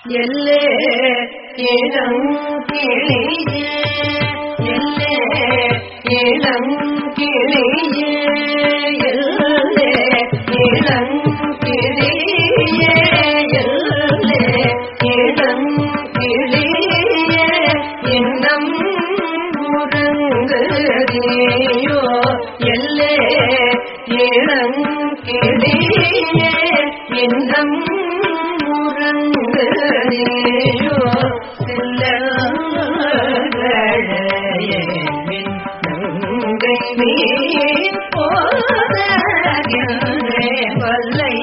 எல்லே இளங்கிளியே எல்லே இளங்கிளியே எல்லே இளங்கிளியே எல்லே இளங்கிளியே இன்னம் முரங்கறியோ எல்லே இளங்கிளியே இன்னம் முரங்கறியோ செல்லழையமின் நங்கை மீன் போதகின்றே வல்லை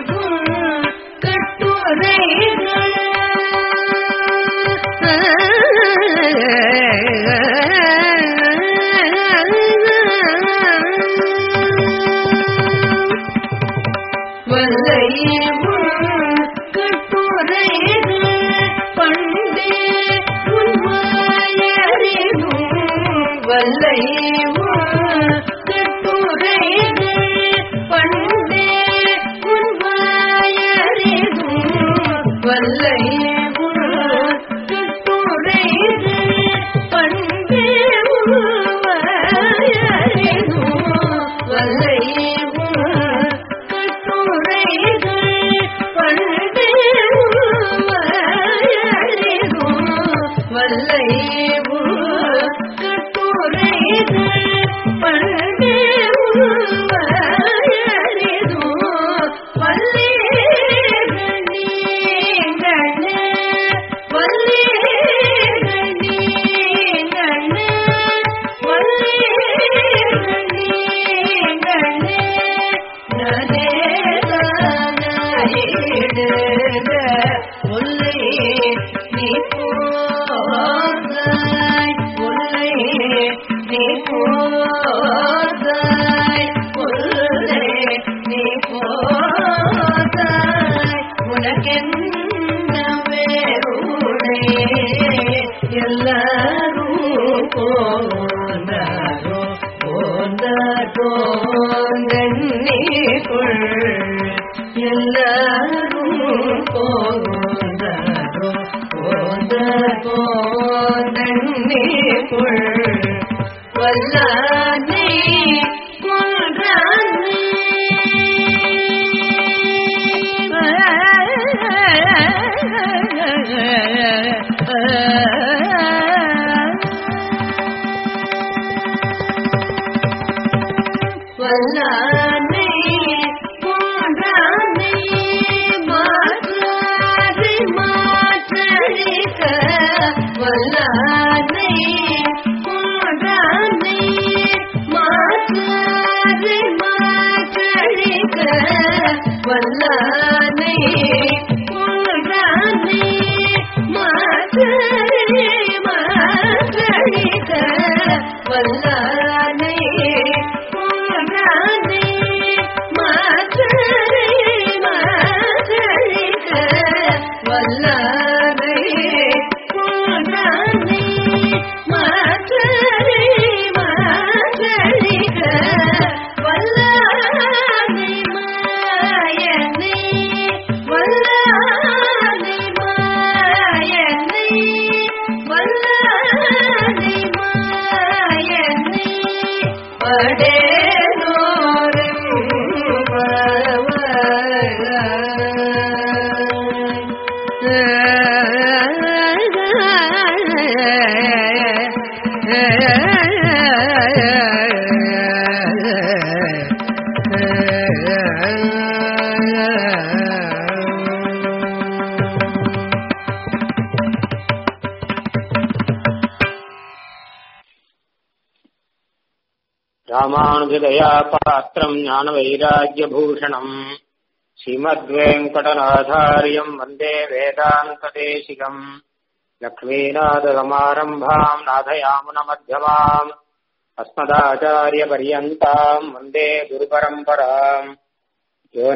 ராமானுஜதயா பாத்திரம் ஞானவைராக்கியபூஷணம் ஸ்ரீமத்வேங்கடநாதாரியம் வந்தே வேதாந்ததேசிகம் லக்ஷ்மீநாதசமாரம்பாம் நாதயாமுனமध्यமாம் अस्मदाचार्यपर्यन्ताम् वन्दे गुरुपरम्पराम् यो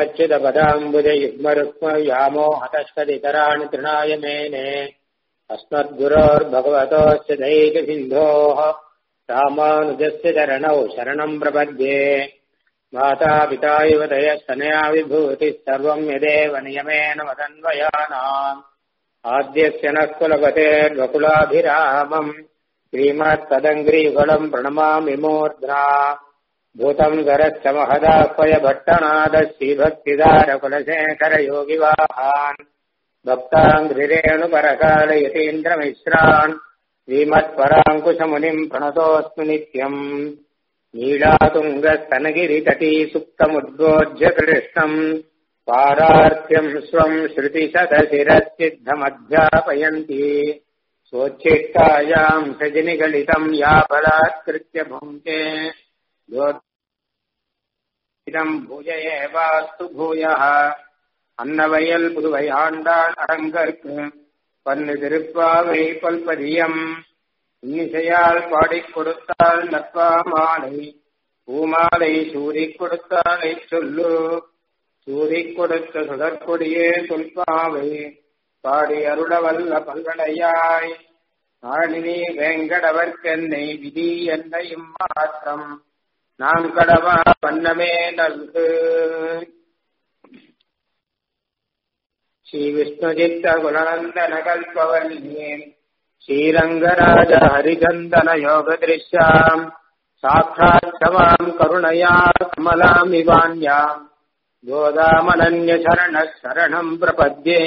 नित्यमच्युतपदाम्बुजयुग्मरुक्मव्यामोहतस्तदितराणि तृणाय मेने अस्मद्गुरोर्भगवतोऽस्य दैकसिन्धोः रामानुजस्य चरणौ शरणम् प्रपद्ये माता पिता इव दयस्तनया विभूतिः सर्वम् यदेव नियमेन मदन्वयानाम् आद्यस्य नः कुलपतेर्वकुलाभिरामम् श्रीमत्तदङ्ग्रीकुलम् प्रणमामि मूर्ध्ना भूतम् करश्च महदाह्वय भट्टनादः श्रीभक्तिदारकुलशेखरयोगिवाहान् भक्ताङ्घ्रिरेणुपरकालयतीन्द्रमिश्रान् श्रीमत्पराङ्कुशमुनिम् प्रणतोऽस्मि नित्यम् नीलातुङ्गस्तनगिरितटी सुप्तमुद्बोध्य कृष्णम् पारार्थ्यम् स्वम् श्रुतिशतशिरसिद्धमध्यापयन्ति स्वोच्छिष्टायाम् सजनिगलितम् या बलात्कृत्य भुङ्क्ते இதம் பூஜ ஏவாஸ்து பூயः அன்னவயல் புதுவை ஆண்டாள் அரங்கற்கு பன்னு திருப்பாவை பல்பதியம் இன்னிசையால் பாடிக் கொடுத்தாள் நற்பா மாலை பூமாலை சூரிக் கொடுத்தாலை சொல்லு சூரிக் கொடுத்த சுடற்கொடியே சொல்பாவை பாடி அருளவல்ல பல்வளையாய் நாளினி வேங்கடவர்க்கென்னை விதி என்ன இம்மாற்றம் நாம் கடவா வண்ணமே நல்கு ஸ்ரீ விஷ்ணுஜித்த குலநந்தன கல்பவல்லியே ஸ்ரீரங்கராஜ ஹரிச்சந்தன யோக திருஷ்யாம் சாட்சாட்சமாம் கருணயா கமலாமிவான்யாம் கோதாமனன்ய சரண சரணம் பிரபத்யே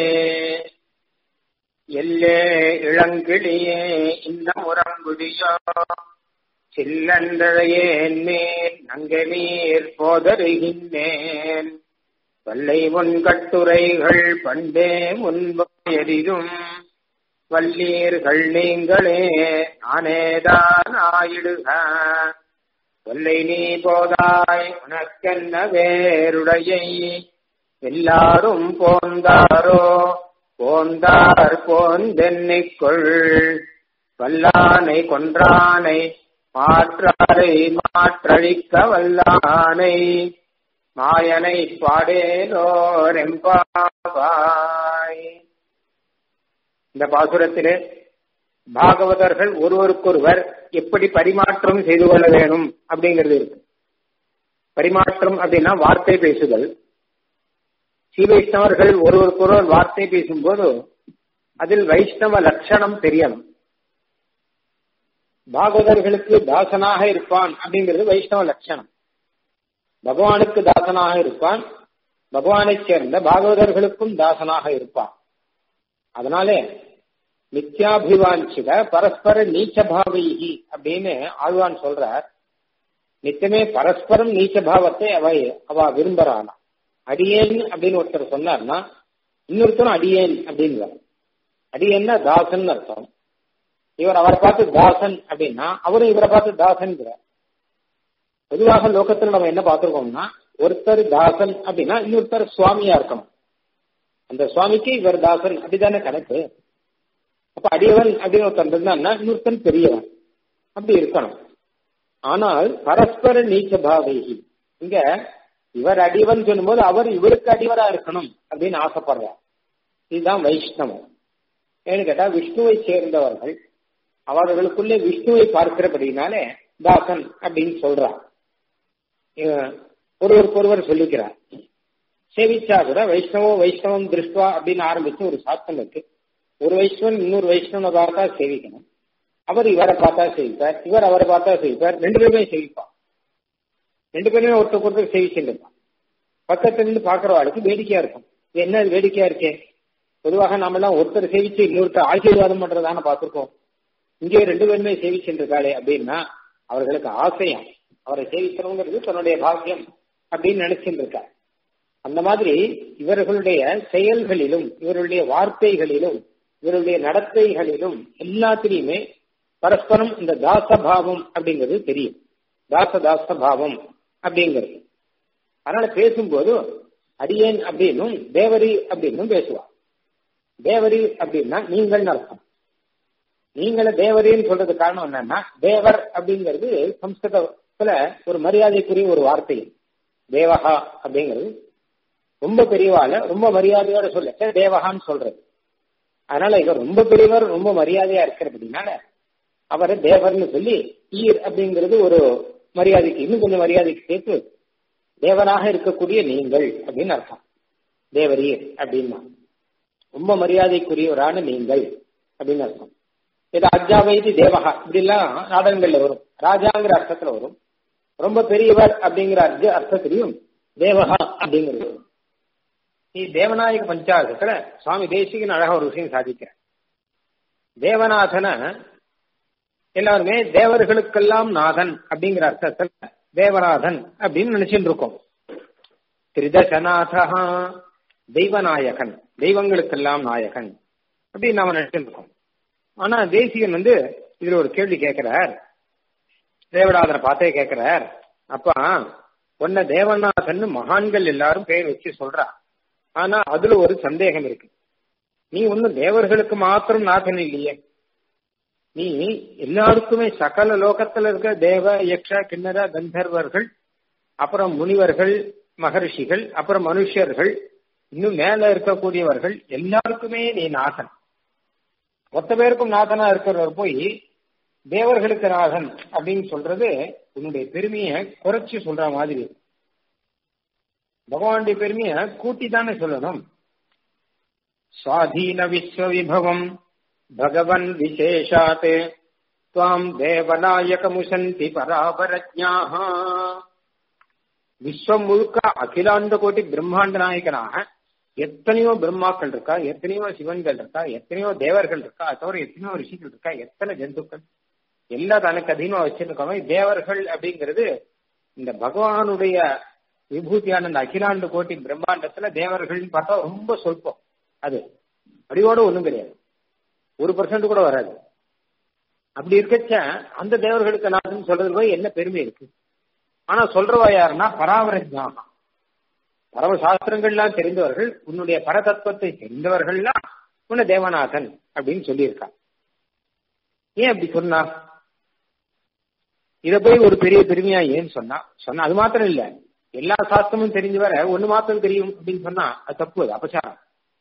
எல்லே இளங்கிளியே இன்னமுறங்குடியோ சில்லந்தழையேன் மேல் நங்கநீர் போதருகின்றேன் வல்லை முன் கட்டுரைகள் பண்டே முன்பெரிதும் வல்லீர்கள் நீங்களே நானேதான் ஆயிடுக வல்லை நீ போதாய் உனக்கென்ன வேருடையை எல்லாரும் போந்தாரோ போந்தார் போந்தென்னிக்கொள் வல்லானை கொன்றானை மாற்றாரை மாற்றழிக்க வல்லானை மாயனை பாடேலோரெம்பாவாய் இந்த பாசுரத்திலே பாகவதர்கள் ஒருவருக்கொருவர் எப்படி பரிமாற்றம் செய்து கொள்ள வேணும் அப்படிங்கிறது இருக்கு பரிமாற்றம் அப்படின்னா வார்த்தை பேசுதல் ஸ்ரீ வைஷ்ணவர்கள் ஒருவருக்கொருவர் வார்த்தை பேசும்போது அதில் வைஷ்ணவ லட்சணம் தெரியணும் பாகவதர்களுக்கு தாசனாக இருப்பான் அப்படிங்கிறது வைஷ்ணவ லட்சணம் பகவானுக்கு தாசனாக இருப்பான் பகவானை சேர்ந்த பாகவதர்களுக்கும் தாசனாக இருப்பான் அதனாலே நித்யாபிவாஞ்சித பரஸ்பர நீச்சபாவைகி அப்படின்னு ஆழ்வான் சொல்றார் நித்தமே பரஸ்பரம் நீச்ச பாவத்தை அவ அவ விரும்புறானா அடியேன் அப்படின்னு ஒருத்தர் சொன்னார்னா இன்னொருத்தரும் அடியேன் அப்படின்னு அடியேன்னா தாசன் அர்த்தம் இவர் அவரை பார்த்து தாசன் அப்படின்னா அவரும் இவரை பார்த்து தாசன்கிறார் பொதுவாக லோகத்துல நம்ம என்ன பார்த்திருக்கோம்னா ஒருத்தர் தாசன் அப்படின்னா இன்னொருத்தர் சுவாமியா இருக்கணும் அந்த சுவாமிக்கு இவர் தாசன் அப்படிதானே கணக்கு அப்ப அடியவன் அப்படின்னு ஒருத்தன் இருந்தான்னா இன்னொருத்தன் பெரியவன் அப்படி இருக்கணும் ஆனால் பரஸ்பர நீச்ச பாவைகி இங்க இவர் அடிவன் சொல்லும்போது அவர் இவருக்கு அடிவரா இருக்கணும் அப்படின்னு ஆசைப்படுறார் இதுதான் வைஷ்ணவம் ஏன்னு கேட்டா விஷ்ணுவை சேர்ந்தவர்கள் அவர்களுக்குள்ளே விஷ்ணுவை பார்க்கிறபடினாலே தாசன் அப்படின்னு சொல்றார் ஒருவருக்கு ஒருவர் சொல்லிக்கிறார் சேவிச்சா கூட வைஷ்ணவோ வைஷ்ணவம் திருஷ்டுவா அப்படின்னு ஆரம்பிச்சு ஒரு சாத்தம் இருக்கு ஒரு வைஷ்ணவன் இன்னொரு வைஷ்ணவனை பார்த்தா சேவிக்கணும் அவர் இவரை பார்த்தா சேவிப்பார் இவர் அவரை பார்த்தா சேவிப்பார் ரெண்டு பேருமே சேவிப்பான் ரெண்டு பேருமே ஒருத்தருக்கு ஒருத்தர் சேவிச்சுட்டு இருப்பான் பக்கத்துல இருந்து பாக்குறவாளுக்கு வேடிக்கையா இருக்கும் இது என்ன வேடிக்கையா இருக்கே பொதுவாக நாம எல்லாம் ஒருத்தர் சேவிச்சு இன்னொருத்தர் ஆசீர்வாதம் பண்றதான பார்த்திருக்கோம் இங்கே ரெண்டு பேருமே சேவிச்சுருக்காளே அப்படின்னா அவர்களுக்கு ஆசையம் அவரை சேவிக்கிறவங்கிறது தன்னுடைய பாக்கியம் அப்படின்னு நினைச்சுட்டு இருக்கார் அந்த மாதிரி இவர்களுடைய செயல்களிலும் இவருடைய வார்த்தைகளிலும் இவருடைய நடத்தைகளிலும் எல்லாத்திலையுமே பரஸ்பரம் இந்த தாசபாவம் அப்படிங்கிறது தெரியும் தாச தாச பாவம் அப்படிங்கிறது அதனால பேசும்போது அடியேன் அப்படின்னும் தேவரி அப்படின்னும் பேசுவா தேவரி அப்படின்னா நீங்கள் அர்த்தம் நீங்கள தேவரின்னு சொல்றது காரணம் என்னன்னா தேவர் அப்படிங்கிறது சம்ஸ்கிருதத்துல ஒரு மரியாதைக்குரிய ஒரு வார்த்தை தேவகா அப்படிங்கிறது ரொம்ப பெரியவால ரொம்ப மரியாதையோட சொல்ல தேவகான்னு சொல்றது அதனால இவர் ரொம்ப பெரியவர் ரொம்ப மரியாதையா இருக்கிறபடினால அவரை தேவர்னு சொல்லி ஈர் அப்படிங்கிறது ஒரு மரியாதைக்கு இன்னும் கொஞ்சம் மரியாதைக்கு சேர்த்து தேவனாக இருக்கக்கூடிய நீங்கள் அப்படின்னு அர்த்தம் தேவரீர் அப்படின்னா ரொம்ப மரியாதைக்குரியவரான நீங்கள் அப்படின்னு அர்த்தம் இது அஜாவைதி தேவகா இப்படிலாம் நாடகங்கள்ல வரும் ராஜாங்கிற அர்த்தத்துல வரும் ரொம்ப பெரியவர் அப்படிங்கிற அர்த்த அர்த்தத்திலையும் தேவகா அப்படிங்கிறது வரும் நீ தேவநாயக பஞ்சாயத்துல சுவாமி தேசிகன் அழகா ஒரு விஷயம் சாதிக்கிற தேவநாதன எல்லாருமே தேவர்களுக்கெல்லாம் நாதன் அப்படிங்கிற அர்த்தத்துல தேவநாதன் அப்படின்னு நினைச்சுட்டு இருக்கோம் திரிதசநாதா தெய்வநாயகன் தெய்வங்களுக்கெல்லாம் நாயகன் அப்படின்னு நாம நினைச்சுட்டு இருக்கோம் ஆனா தேசிகன் வந்து இதுல ஒரு கேள்வி கேட்கிறார் தேவநாதனை பார்த்தே கேட்கிறார் அப்பா உன்ன தேவநாதன் மகான்கள் எல்லாரும் பெயர் வச்சு சொல்றா ஆனா அதுல ஒரு சந்தேகம் இருக்கு நீ ஒன்னும் தேவர்களுக்கு மாத்திரம் நாதன் இல்லையே நீ எல்லாருக்குமே சகல லோகத்துல இருக்க தேவ யக்ஷ கிண்ணற கந்தர்வர்கள் அப்புறம் முனிவர்கள் மகரிஷிகள் அப்புறம் மனுஷர்கள் இன்னும் மேல இருக்கக்கூடியவர்கள் எல்லாருக்குமே நீ நாதன் மொத்த பேருக்கும் நாதனா இருக்கிறவர் போய் தேவர்களுக்கு நாதன் அப்படின்னு சொல்றது உன்னுடைய பெருமையை குறைச்சு சொல்ற மாதிரி பகவானுடைய பெருமையை கூட்டி தானே சொல்லணும் சுவாதீன விஸ்வ விபவம் பகவன் விசேஷாத் துவாம் தேவநாயகமுசந்தி பராபரஜாக விஸ்வம் முழுக்க அகிலாண்ட கோட்டி பிரம்மாண்ட நாயகனாக எத்தனையோ பிரம்மாக்கள் இருக்கா எத்தனையோ சிவன்கள் இருக்கா எத்தனையோ தேவர்கள் இருக்கா அது தவிர எத்தனையோ ரிஷிகள் இருக்கா எத்தனை ஜந்துக்கள் எல்லாம் தனக்கு அதிகமா வச்சிருக்கோம் தேவர்கள் அப்படிங்கிறது இந்த பகவானுடைய விபூதியான இந்த அகிலாண்டு கோட்டி பிரம்மாண்டத்துல தேவர்கள்னு பார்த்தா ரொம்ப சொல்பம் அது அடியோட ஒண்ணும் கிடையாது ஒரு பர்சன்ட் கூட வராது அப்படி இருக்கச்ச அந்த தேவர்களுக்கு நான் சொல்றது போய் என்ன பெருமை இருக்கு ஆனா சொல்றவா யாருன்னா பராவரஜாமா பரம சாஸ்திரங்கள்லாம் தெரிந்தவர்கள் உன்னுடைய பரதத்துவத்தை தெரிந்தவர்கள்லாம் உன்ன தேவநாதன் அப்படின்னு சொல்லியிருக்கா ஏன் அப்படி சொன்னா இத போய் ஒரு பெரிய பெருமையா ஏன்னு சொன்னா சொன்னா அது மாத்திரம் இல்ல எல்லா சாஸ்திரமும் தெரிஞ்சு வர ஒண்ணு மாத்திரம் தெரியும் அப்படின்னு சொன்னா அது தப்பு அது அபச்சாரம்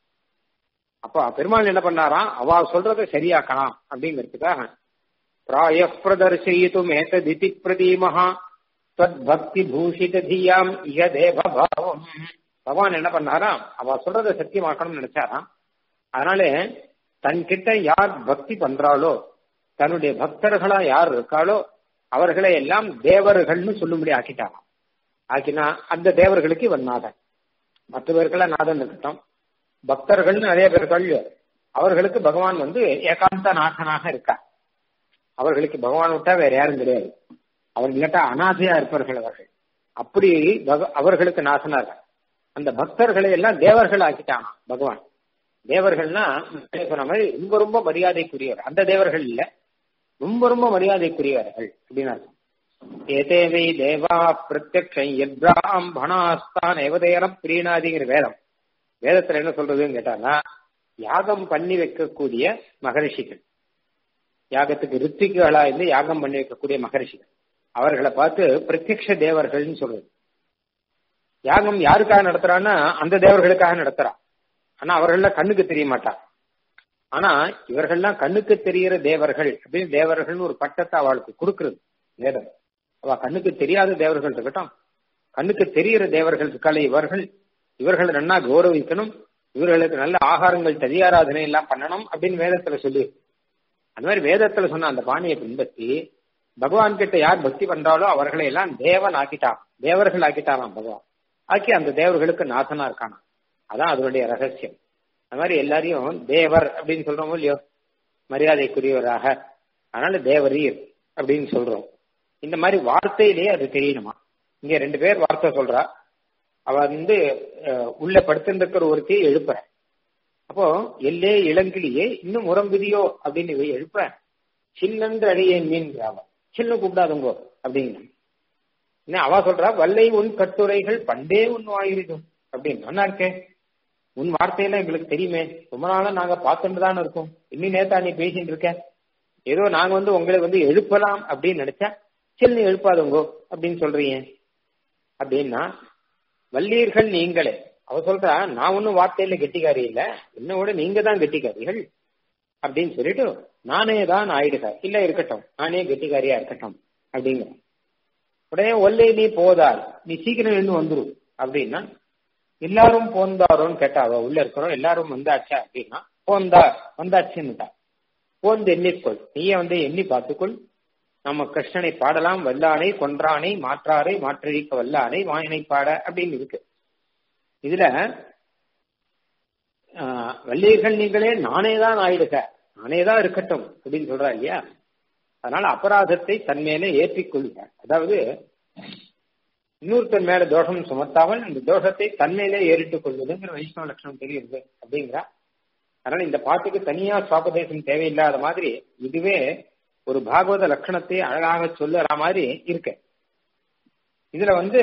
அப்ப பெருமாள் என்ன பண்ணாராம் அவ சொல்றதை சரியாக்கலாம் அப்படிங்கிறதுக்காக பிராய பிரதர்சயித்தும் ஏததிதி பிரதீமஹா தத் பக்தி பூஷித தீயாம் இக தேவபாவம் பகவான் என்ன பண்ணாராம் அவ சொல்றதை சத்தியமாக்கணும்னு நினைச்சாராம் அதனால தன்கிட்ட யார் பக்தி பண்றாளோ தன்னுடைய பக்தர்களா யார் இருக்காளோ அவர்களை எல்லாம் தேவர்கள்னு சொல்லும்படி ஆக்கிட்டாராம் ஆக்கினா அந்த தேவர்களுக்கு இவன் நாதன் மற்ற பேருக்கெல்லாம் நாதன் இருக்கட்டும் பக்தர்கள்னு நிறைய பேர்கள் அவர்களுக்கு பகவான் வந்து ஏகாந்த நாதனாக இருக்கார் அவர்களுக்கு பகவான் விட்டா வேற யாரும் கிடையாது அவர் இல்லாட்டா அனாதையா இருப்பார்கள் அவர்கள் அப்படி அவர்களுக்கு நாசனாக அந்த பக்தர்களை எல்லாம் தேவர்கள் ஆக்கிட்டானா பகவான் தேவர்கள்னா சொன்ன மாதிரி ரொம்ப ரொம்ப மரியாதைக்குரியவர் அந்த தேவர்கள் இல்ல ரொம்ப ரொம்ப மரியாதைக்குரியவர்கள் அப்படின்னு அர்த்தம் ஏதேவை தேவா பிரத்யக்ஷம் எத்ராம் பணாஸ்தான் ஏவதேரம் பிரியனாதிங்கிற வேதம் வேதத்துல என்ன சொல்றதுன்னு கேட்டாங்கன்னா யாகம் பண்ணி வைக்கக்கூடிய மகரிஷிகள் யாகத்துக்கு ரித்திகளா இருந்து யாகம் பண்ணி வைக்கக்கூடிய மகரிஷிகள் அவர்களை பார்த்து பிரத்யக்ஷ தேவர்கள்னு சொல்றது யாகம் யாருக்காக நடத்துறான்னா அந்த தேவர்களுக்காக நடத்துறா ஆனா அவர்கள்லாம் கண்ணுக்கு தெரிய மாட்டா ஆனா இவர்கள்லாம் கண்ணுக்கு தெரிகிற தேவர்கள் அப்படின்னு தேவர்கள்னு ஒரு பட்டத்தை அவளுக்கு கொடுக்கறது வேதம் அவ கண்ணுக்கு தெரியாத தேவர்கள் இருக்கட்டும் கண்ணுக்கு தெரிகிற தேவர்கள் இருக்காளே இவர்கள் இவர்களை நன்னா கௌரவிக்கணும் இவர்களுக்கு நல்ல ஆகாரங்கள் தரியாராதனை எல்லாம் பண்ணணும் அப்படின்னு வேதத்துல சொல்லி அந்த மாதிரி வேதத்துல சொன்ன அந்த பாணியை பின்பற்றி பகவான் கிட்ட யார் பக்தி பண்றாலோ அவர்களை எல்லாம் தேவன் ஆக்கிட்டான் தேவர்கள் ஆக்கிட்டாராம் பகவான் ஆக்கி அந்த தேவர்களுக்கு நாசனா இருக்கானா அதான் அதனுடைய ரகசியம் அது மாதிரி எல்லாரையும் தேவர் அப்படின்னு சொல்றோமோ இல்லையோ மரியாதைக்குரியவராக அதனால தேவரீர் அப்படின்னு சொல்றோம் இந்த மாதிரி வார்த்தையிலேயே அது தெரியணுமா இங்க ரெண்டு பேர் வார்த்தை சொல்றா அவ வந்து உள்ள படுத்திருக்கிற ஒருத்தையை எழுப்புற அப்போ எல்லே இளங்கிலியே இன்னும் உறங்குதியோ அப்படின்னு இவை எழுப்ப சின்னன்று அடியேன் மீன்கிறாவ சின்ன கூப்பிடாதுங்கோ அப்படிங்கிற அவ சொல்றா வல்லை உன் கட்டுரைகள் பண்டே உன் வாயிருக்கும் அப்படின்னு நல்லா இருக்கேன் உன் வார்த்தையெல்லாம் எங்களுக்கு தெரியுமே ரொம்ப நாளா நாங்க பார்த்துட்டு தானே இருக்கோம் இன்னும் நேத்தா நீ பேசிட்டு இருக்க ஏதோ நாங்க வந்து உங்களை வந்து எழுப்பலாம் அப்படின்னு நினைச்சா சின்ன எழுப்பாதுங்கோ அப்படின்னு சொல்றீங்க அப்படின்னா வல்லீர்கள் நீங்களே அவ சொல்றா நான் ஒன்னும் வார்த்தையில கெட்டிக்காரி இல்ல என்னோட நீங்க தான் கெட்டிக்காரிகள் அப்படின்னு சொல்லிட்டு நானே தான் ஆயிடுக இல்ல இருக்கட்டும் நானே கெட்டிக்காரியா இருக்கட்டும் அப்படிங்கிற உடனே ஒல்லை நீ போதார் நீ சீக்கிரம் எழுந்து வந்துரும் அப்படின்னா எல்லாரும் போந்தாரோன்னு கேட்டா அவ உள்ள இருக்கிறோம் எல்லாரும் வந்தாச்சா அப்படின்னா போந்தார் வந்தாச்சுன்னுட்டா போந்து எண்ணிக்கொள் நீயே வந்து எண்ணி பார்த்துக்கொள் நம்ம கிருஷ்ணனை பாடலாம் வல்லானை கொன்றானை மாற்றாரை மாற்றழிக்க வல்லானை வாயனை பாட அப்படின்னு இருக்கு இதுல ஆஹ், வல்லீர்கள் நீங்களே நானே தான் ஆயிடுக நானே தான் இருக்கட்டும் அப்படின்னு சொல்றா இல்லையா அதனால அபராதத்தை தன் மேலே ஏற்றிக்கொள்க அதாவது இன்னொருத்தன் மேல தோஷம் சுமத்தாமல் அந்த தோஷத்தை தன் மேலே ஏறிட்டுக் கொள்வதுங்கிற வைஷ்ணவ லட்சணம் தெரியுது அப்படிங்கிறா அதனால இந்த பாட்டுக்கு தனியா சுவாபதேசம் தேவையில்லாத மாதிரி இதுவே ஒரு பாகவத லட்சணத்தை அழகாக சொல்லுற மாதிரி இருக்கு இதுல வந்து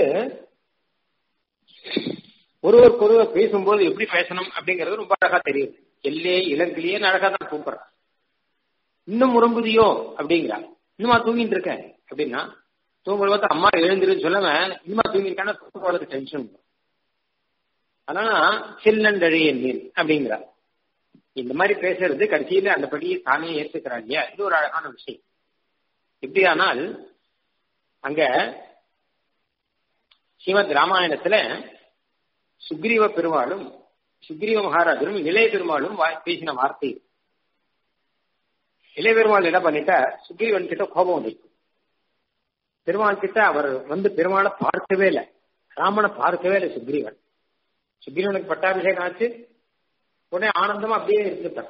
ஒருவருக்கொருவர் பேசும்போது எப்படி பேசணும் அப்படிங்கிறது ரொம்ப அழகா தெரியுது எல்லே இலங்கிலேயே அழகா தான் கூப்பிடுறான் இன்னும் முறம்புதியோ அப்படிங்கிறா இன்னுமா தூங்கிட்டு இருக்கேன் அப்படின்னா தூங்குற பார்த்து அம்மா எழுந்திருன்னு சொல்லாம இன்னுமா தூங்கிருக்கானா தூக்க போறதுக்கு டென்ஷன் வரும். அதனால சில்லண்டழியன் நீர் அப்படிங்கிறா இந்த மாதிரி பேசுறது கடைசியில அந்த படியை தானே ஏத்துக்கிறான் இல்லையா இது ஒரு அழகான விஷயம் எப்படியானால் அங்க ஸ்ரீமத் ராமாயணத்துல சுக்ரீவ பெருமாளும் சுக்ரீவ மகாராஜரும் இளைய பெருமாளும் வா- பேசின வார்த்தை இது. இளைய பெருமாள் என்ன பண்ணிட்டா சுக்ரீவன் கிட்ட கோபம் வந்துச்சு பெருமாள் கிட்ட அவர் வந்து பெருமாளை பார்க்கவே இல்லை ராமனை பார்க்கவே இல்லை சுக்ரீவன் சுக்ரீவனுக்கு பட்டாபிஷேகம் ஆச்சு உடனே ஆனந்தமா அப்படியே இருந்துட்டார்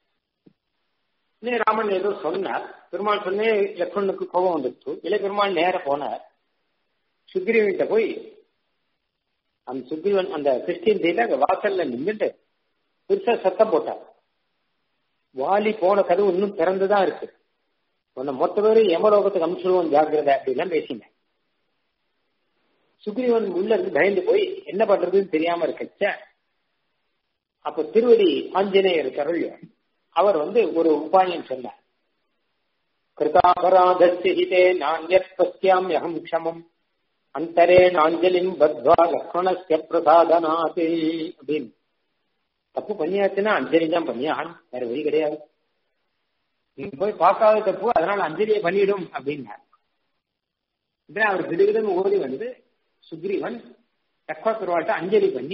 உடனே ராமன் ஏதோ சொன்னார் பெருமாள் சொன்னே லக்ஷ்மணனுக்கு கோபம் வந்துச்சு இளைய பெருமாள் நேர போனார் சுக்ரீவன்கிட்ட போய் அந்த சுக்ரீவன் அந்த கிறிஸ்டின் செய்த அங்க வாசல்ல நின்றுட்டு பெருசா சத்தம் போட்டார் வாலி போன கதவு இன்னும் திறந்துதான் இருக்கு உன்னை மொத்த பேரும் யமலோகத்துக்கு அனுப்பிச்சிடுவோம் ஜாக்கிரதை அப்படின்லாம் பேசினேன் சுக்ரீவன் உள்ள இருந்து பயந்து போய் என்ன பண்றதுன்னு தெரியாம இருக்கச்ச அப்ப திருவடி ஆஞ்சநேயர் கருள் அவர் வந்து ஒரு உபாயம் சொன்னார் கிருதாபராதே நான்யத் பசியாம் யகம் க்ஷமம் அந்தரே நாஞ்சலிம் பத்வா லக்ஷ்மணஸ்ய பிரசாதனாத் அப்படின்னு தப்பு பண்ணியாச்சுன்னா அஞ்சலி தான் பண்ணி ஆகணும் வேற வழி கிடையாது நீங்க போய் பார்க்காத தப்பு அதனால அஞ்சலியை பண்ணிடும் அப்படின்னார் உடனே அவர் திடுகிடுன்னு ஓடி வந்து சுக்ரீவன் தக்கா பெருவாட்ட அஞ்சலி பண்ணி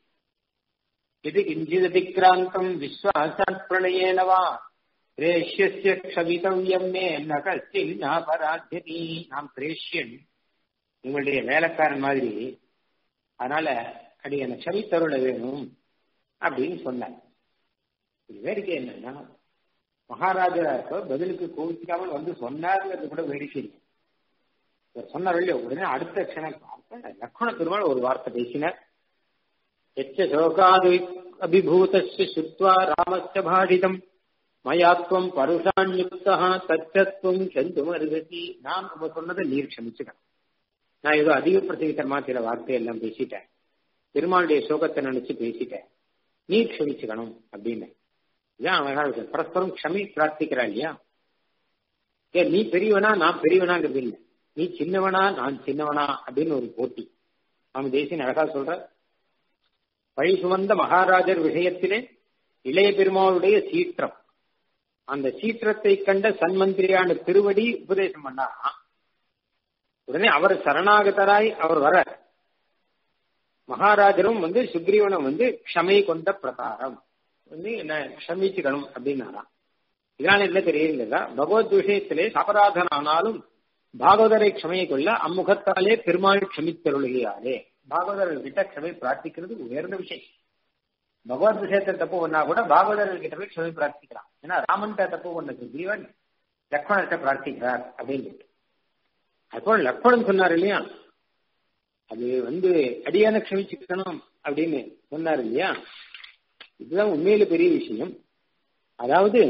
இது கிஞ்சிததிக்ராந்தம் விஸ்வாசாத் பிரணயேனவா பிரேஷ்யஸ்ய க்ஷமிதவ்யம் மே ந கஷ்டின் நாபராத்தியதி நாம் பிரேஷ்யன் உங்களுடைய வேலைக்காரன் மாதிரி அதனால அடி எனக்கு க்ஷமித்தருள வேணும் அப்படின்னு சொன்னார் இது வேடிக்கை என்னன்னா மகாராஜா இருக்க பதிலுக்கு கோவிக்காமல் வந்து சொன்னாருங்கிறது கூட வேடிக்கை இல்லை இவர் சொன்னார் இல்லையோ உடனே அடுத்த க்ஷணம் பார்த்த லக்ஷ்மண பெருமாள் ஒரு வார்த்தை பேசினார் எச்ச சோகாது அபிபூதஸ்ய சுத்வா ராமஸ்ய பாடிதம் மயாத்வம் பருஷான்யுக்தா தச்சத்துவம் செந்தும் அருகதி நான் நம்ம சொன்னதை நீர் க்ஷமிச்சுக்கணும் நான் ஏதோ அதிகப்படுத்திக்கிட்ட சில வார்த்தையெல்லாம் பேசிட்டேன் பெருமாளுடைய சோகத்தை நினைச்சு பேசிட்டேன் நீ க்ஷமிச்சுக்கணும் அப்படின்னு இதான் அழகா இருக்கு பரஸ்பரம் க்ஷமி பிரார்த்திக்கிறா இல்லையா ஏ நீ பெரியவனா நான் பெரியவனாங்கிறது இல்லை நீ சின்னவனா நான் சின்னவனா அப்படின்னு ஒரு போட்டி அவன் தேசியன் அழகா சொல்ற பழி சுமந்த மகாராஜர் விஷயத்திலே இளைய பெருமாளுடைய சீற்றம் அந்த சீற்றத்தை கண்ட சன்மந்திரியான திருவடி உபதேசம் பண்ணாராம் உடனே அவர் சரணாகதராய் அவர் வர மகாராஜரும் வந்து சுக்ரீவனை வந்து க்ஷமை கொண்ட பிரகாரம் வந்து என்ன க்ஷமிச்சுக்கணும் அப்படின்னாராம் இதனால என்ன தெரியுங்களா பகவத் விஷயத்திலே அபராதன் ஆனாலும் பாகவதரை க்ஷமையை கொள்ள அம்முகத்தாலே பெருமாள் க்ஷமித்தருளுகிறாரே பாகவதர்கள் கிட்ட க்ஷமை பிரார்த்திக்கிறது உயர்ந்த விஷயம் பகவத் விஷயத்தில் தப்பு பண்ணா கூட பாகவதர்கள் கிட்ட போய் க்ஷமை பிரார்த்திக்கிறான் ஏன்னா ராமன்கிட்ட தப்பு பண்ண சுக்ரீவன் லக்ஷ்மணர்கிட்ட பிரார்த்திக்கிறார் அப்படின்னு அதுபோல லக்ஷ்மணன் சொன்னார் இல்லையா அது வந்து அடியான க்ஷமிச்சுக்கணும் அப்படின்னு சொன்னார் இல்லையா இதுதான் உண்மையில பெரிய விஷயம் அதாவது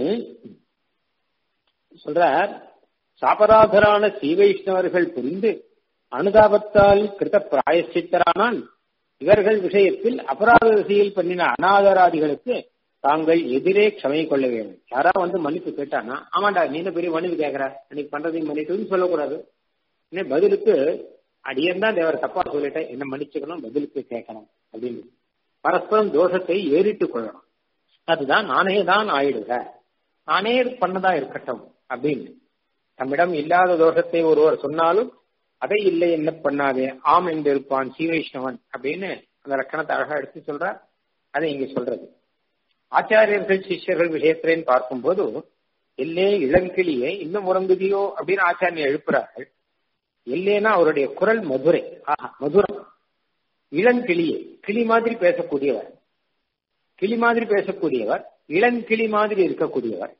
சொல்றார் சாபராதரான ஸ்ரீ வைஷ்ணவர்கள் புரிந்து அனுதாபத்தால் கிருத பிராயசித்தரானால் இவர்கள் விஷயத்தில் அபராத திசையில் பண்ணின அனாதராதிகளுக்கு தாங்கள் எதிரே க்ஷமை கொள்ள வேண்டும் யாரா வந்து மன்னிப்பு கேட்டானா ஆமாண்டா நீ என்ன பெரிய மன்னிப்பு கேட்கற அன்னைக்கு பண்றதையும் மன்னிட்டுன்னு சொல்லக்கூடாது இன்னும் பதிலுக்கு அடியன் தான் தேவர் தப்பா சொல்லிட்டேன் என்ன மன்னிச்சுக்கணும் பதிலுக்கு கேட்கணும் அப்படின்னு பரஸ்பரம் தோஷத்தை ஏறிட்டு கொள்ளணும் அதுதான் நானே தான் ஆயிடுக நானே பண்ணதா இருக்கட்டும் அப்படின்னு தம்மிடம் இல்லாத தோஷத்தை ஒருவர் சொன்னாலும் அதை இல்லை என்ன பண்ணாதே ஆம் என்றிருப்பான் சீவைஷ்ணவன் அப்படின்னு அந்த லட்சணத்தை அழகா எடுத்து சொல்றார் அதை இங்க சொல்றது ஆச்சாரியர்கள் சிஷ்யர்கள் விஷயத்திலேன்னு பார்க்கும்போது எல்லே இளங்கிளியே இன்னும் உறங்குதியோ அப்படின்னு ஆச்சாரியர் எழுப்புறார்கள் எல்லேனா அவருடைய குரல் மதுரை ஆஹா மதுரம் இளங்கிளியே கிளி மாதிரி பேசக்கூடியவர் கிளி மாதிரி பேசக்கூடியவர் இளங்கிளி மாதிரி இருக்கக்கூடியவர்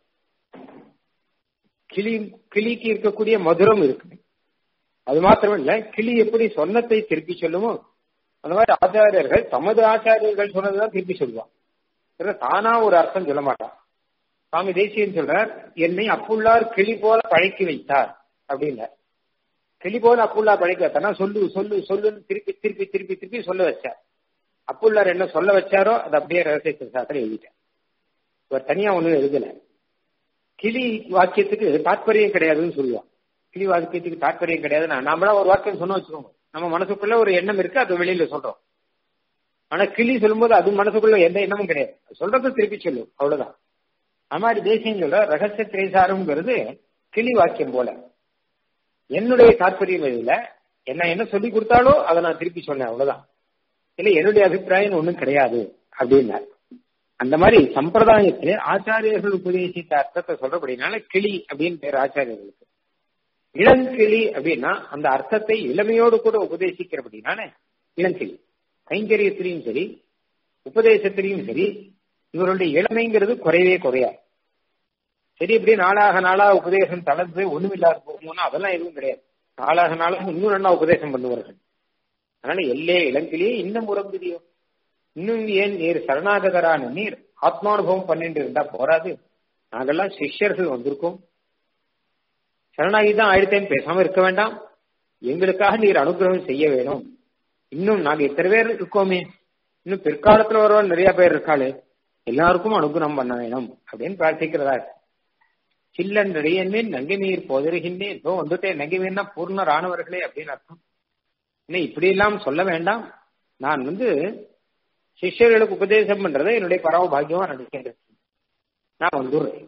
கிளி கிளிக்கு இருக்கக்கூடிய மதுரம் இருக்கு அது மாத்திரம் இல்ல கிளி எப்படி சொன்னத்தை திருப்பி சொல்லுமோ அந்த மாதிரி ஆச்சாரியர்கள் தமது ஆச்சாரியர்கள் சொன்னதுதான் திருப்பி சொல்லுவான் தானா ஒரு அர்த்தம் சொல்ல மாட்டான் சுவாமி தேசியன் சொல்றார் என்னை அப்புள்ளார் கிளி போல பழக்கி வைத்தார் அப்படின்னார் கிளி போல அப்புள்ளார் பழக்கி வைத்தார்னா சொல்லு சொல்லு சொல்லுன்னு திருப்பி திருப்பி திருப்பி திருப்பி சொல்ல வச்சார் அப்புள்ளார் என்ன சொல்ல வச்சாரோ அது அப்படியே ரகசிய சாஸ்திரம் எழுதிட்டார் இவர் தனியா ஒண்ணும் எழுதல கிளி வாக்கியத்துக்கு தாற்பயம் கிடையாதுன்னு சொல்லுவான் கிளி வாக்கியத்துக்கு தாற்பயம் கிடையாதுன்னா நாமளா ஒரு வாக்கியம் சொன்ன வச்சுக்கோங்க நம்ம மனசுக்குள்ள ஒரு எண்ணம் இருக்கு அது வெளியில சொல்றோம் ஆனா கிளி சொல்லும்போது அது மனசுக்குள்ள எந்த எண்ணமும் கிடையாது சொல்றது திருப்பி சொல்லும் அவ்வளவுதான் அது மாதிரி தேசியம் சொல்ற ரகசிய திரைசாரம்ங்கிறது கிளி வாக்கியம் போல என்னுடைய தாற்பயம் இதுல என்ன என்ன சொல்லி கொடுத்தாலோ அதை நான் திருப்பி சொன்னேன் அவ்வளவுதான் இல்ல என்னுடைய அபிப்பிராயம் ஒண்ணும் கிடையாது அப்படின்னார் அந்த மாதிரி சம்பிரதாயத்திலே ஆச்சாரியர்கள் உபதேசித்த அர்த்தத்தை சொல்றபடினால கிளி அப்படின்னு பேர் ஆச்சாரியர்களுக்கு இளங்கிளி அப்படின்னா அந்த அர்த்தத்தை இளமையோடு கூட உபதேசிக்கிறபடினால இளங்கிளி கைங்கரியத்திலையும் சரி உபதேசத்திலையும் சரி இவருடைய இளமைங்கிறது குறையவே குறையாது சரி இப்படி நாளாக நாளாக உபதேசம் தளர்ந்து ஒண்ணுமில்லாத போகணும்னா அதெல்லாம் எதுவும் கிடையாது நாளாக நாளாக இன்னும் நல்லா உபதேசம் பண்ணுவார்கள் அதனால எல்லே இளங்கிலேயே இன்னும் உறங்குதியோ இன்னும் ஏன் நீர் சரணாகதரான நீர் ஆத்மானுபவம் பண்ணிட்டு இருந்தா போராது நாங்கெல்லாம் சிஷ்யர்கள் வந்திருக்கோம் சரணாகி தான் ஆயிரத்தேன் பேசாம இருக்க வேண்டாம் எங்களுக்காக நீர் அனுகிரகம் செய்ய வேணும் இன்னும் நாங்க இத்தனை பேர் இருக்கோமே இன்னும் பிற்காலத்துல வருவான் நிறைய பேர் இருக்காளே எல்லாருக்கும் அனுகிரகம் பண்ண வேணும் அப்படின்னு பிரார்த்திக்கிறதா சில்லன் நடிகன்மேன் நங்கை நீர் போதருகின்றேன் இப்போ வந்துட்டேன் நங்கை மீன்னா பூர்ணர் ஆனவர்களே அப்படின்னு அர்த்தம் இன்னும் இப்படி எல்லாம் சொல்ல வேண்டாம் நான் வந்து சிஷ்யர்களுக்கு உபதேசம் பண்றதை என்னுடைய பரம பாக்கியமா நினைக்கின்றேன் நான் வந்துடுறேன்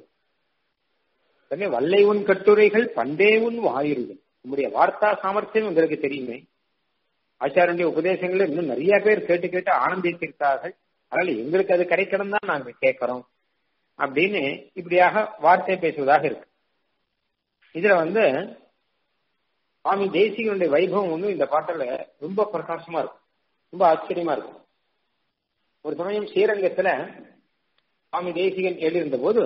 வல்லை உன் கட்டுரைகள் பண்டே உன் வாயுறுகள் உங்களுடைய வார்த்தா சாமர்த்தியம் உங்களுக்கு தெரியுமே ஆச்சாரனுடைய உபதேசங்களை இன்னும் நிறைய பேர் கேட்டு கேட்டு ஆனந்தித்திருக்கார்கள் அதனால எங்களுக்கு அது கிடைக்கணும் தான் நாங்க கேட்கிறோம் அப்படின்னு இப்படியாக வார்த்தை பேசுவதாக இருக்கு இதுல வந்து சுவாமி தேசிகனுடைய வைபவம் வந்து இந்த பாட்டுல ரொம்ப பிரகாசமா இருக்கும் ரொம்ப ஆச்சரியமா இருக்கும் ஒரு சமயம் ஸ்ரீரங்கத்துல சுவாமி தேசிகன் எழுதியிருந்த போது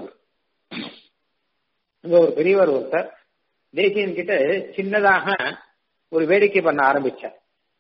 இங்க ஒரு பெரியவர் ஒருத்தர் தேசியன் கிட்ட சின்னதாக ஒரு வேடிக்கை பண்ண ஆரம்பிச்சார்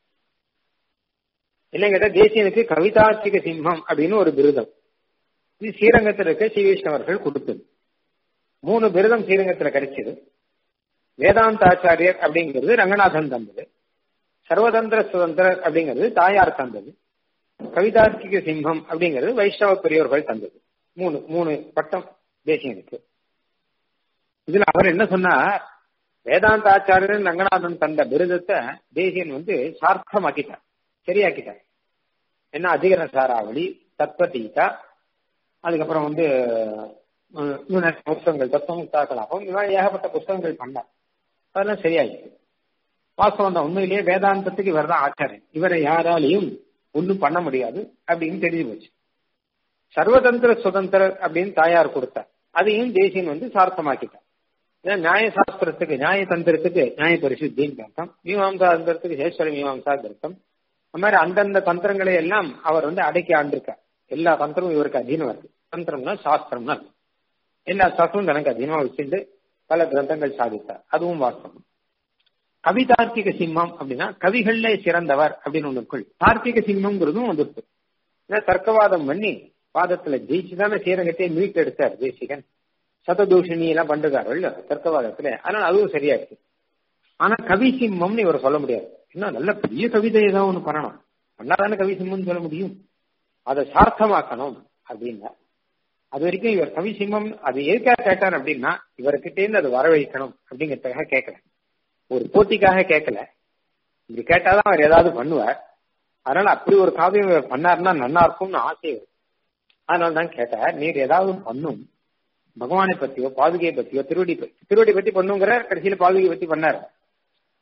என்ன கேட்டா தேசியனுக்கு கவிதார்த்திக சிம்மம் அப்படின்னு ஒரு விருதம் இது ஸ்ரீரங்கத்தில் இருக்க ஸ்ரீ வைஷ்ணவர்கள் கொடுத்தது மூணு விருதம் ஸ்ரீரங்கத்துல கிடைச்சது வேதாந்தாச்சாரியர் அப்படிங்கிறது ரங்கநாதன் தந்தது சர்வதந்திர சுதந்திரர் அப்படிங்கிறது தாயார் தந்தது கவிதார்த்திக சிம்மம் அப்படிங்கிறது வைஷ்ணவ பெரியோர்கள் தந்தது மூணு மூணு பட்டம் தேசியனுக்கு இதுல அவர் என்ன சொன்னார் வேதாந்த ஆச்சாரியர் ரங்கநாதன் தந்த விருதத்தை தேசியன் வந்து சார்த்தமாக்கிட்டார் சரியாக்கிட்டார் என்ன அதிகர சாராவளி தத்வதீதா அதுக்கப்புறம் வந்து புஸ்தகங்கள் தத்துவமுக்தா கலாபம் இந்த மாதிரி ஏகப்பட்ட புஸ்தகங்கள் பண்ணார் அதெல்லாம் சரியாயிடுச்சு வாஸ்தவம் தான் உண்மையிலேயே வேதாந்தத்துக்கு இவர் தான் ஆச்சாரியன் இவரை யாராலையும் ஒன்றும் பண்ண முடியாது அப்படின்னு தெரிஞ்சு போச்சு சர்வதந்திர சுதந்திரர் அப்படின்னு தாயார் கொடுத்தார் அதையும் தேசியன் வந்து சார்த்தமாக்கிட்டார் ஏன்னா நியாய சாஸ்திரத்துக்கு நியாய தந்திரத்துக்கு நியாய பரிசுத்தின்னு அர்த்தம் மீமாம்சா தந்திரத்துக்கு சேஸ்வர மீமாம்சா அர்த்தம் அந்த மாதிரி அந்தந்த தந்திரங்களை எல்லாம் அவர் வந்து அடக்கி ஆண்டிருக்கார் எல்லா தந்திரமும் இவருக்கு அதீனம் இருக்கு தந்திரம்னா சாஸ்திரம்னா எல்லா சாஸ்திரமும் தனக்கு அதீனமா வச்சுட்டு பல கிரந்தங்கள் சாதித்தார் அதுவும் வாஸ்தவம் கவிதார்த்திக சிம்மம் அப்படின்னா கவிகள்ல சிறந்தவர் அப்படின்னு ஒண்ணுக்குள் தார்த்திக சிம்மம்ங்கிறதும் வந்துருக்கு தர்க்கவாதம் பண்ணி வாதத்துல ஜெயிச்சுதானே சீரகத்தை மீட்டு எடுத்தார் தேசிகன் சததூஷணி எல்லாம் பண்றார்கள் தர்க்கவாதத்துல அதனால அதுவும் சரியா இருக்கு ஆனா கவி சிம்மம்னு இவர் சொல்ல முடியாது இன்னும் நல்ல பெரிய கவிதை ஏதாவது ஒண்ணு பண்ணணும் பண்ணாதானே கவி சிம்மம்னு சொல்ல முடியும் அதை சார்த்தமாக்கணும் அப்படின்னா அது வரைக்கும் இவர் கவி சிம்மம் அது எதுக்காக கேட்டார் அப்படின்னா இவர்கிட்ட இருந்து அது வரவழைக்கணும் அப்படிங்கிறதுக்காக கேட்கல ஒரு போட்டிக்காக கேட்கல இப்படி கேட்டாதான் அவர் ஏதாவது பண்ணுவார் அதனால அப்படி ஒரு காவியம் இவர் பண்ணாருன்னா நல்லா இருக்கும்னு ஆசை அதனால தான் கேட்டார் நீர் ஏதாவது பண்ணும் பகவானை பத்தியோ பாதுகையை பத்தியோ திருவடி பத்தி திருவடி பத்தி பண்ணுங்கிற கடைசியில பாதுகை பத்தி பண்ணாரு